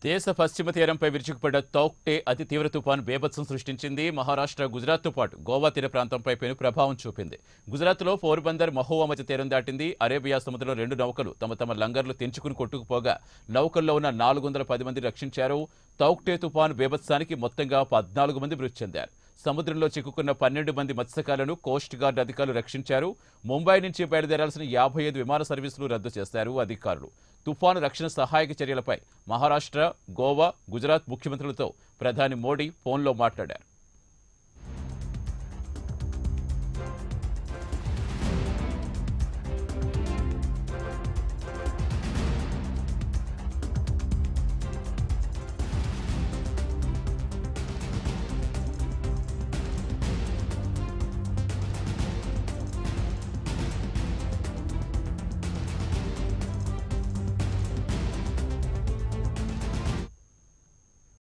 దేశ పశ్చిమ తీరంపై విరుచుకుపడ్డ తౌక్టే అతి తీవ్ర తుపాను బేభత్సం సృష్టించింది మహారాష్ట్ర గుజరాత్తో పాటు గోవా తీర ప్రాంతంపై పెను ప్రభావం చూపింది గుజరాత్లో పోర్బందర్ మహోవా మధ్య తీరం దాటింది అరేబియా సముద్రంలో రెండు నౌకలు తమ తమ లంగర్లు తెంచుకుని కొట్టుకుపోగా నౌకల్లో ఉన్న నాలుగు వందల పది మంది రక్షించారు తౌక్టే తుపాను బేభత్సానికి మొత్తంగా పద్నాలుగు మంది మృతి చెందారు సముద్రంలో చిక్కుకున్న పన్నెండు మంది మత్స్యకారులను కోస్ట్ గార్డ్ అధికారులు రక్షించారు ముంబై నుంచి బయలుదేరాల్సిన యాభై ఐదు విమాన సర్వీసులు రద్దు చేశారు అధికారులు తుఫాను రక్షణ సహాయక చర్యలపై మహారాష్ట్ర గోవా గుజరాత్ ముఖ్యమంత్రులతో ప్రధాని మోడీ ఫోన్లో మాట్లాడారు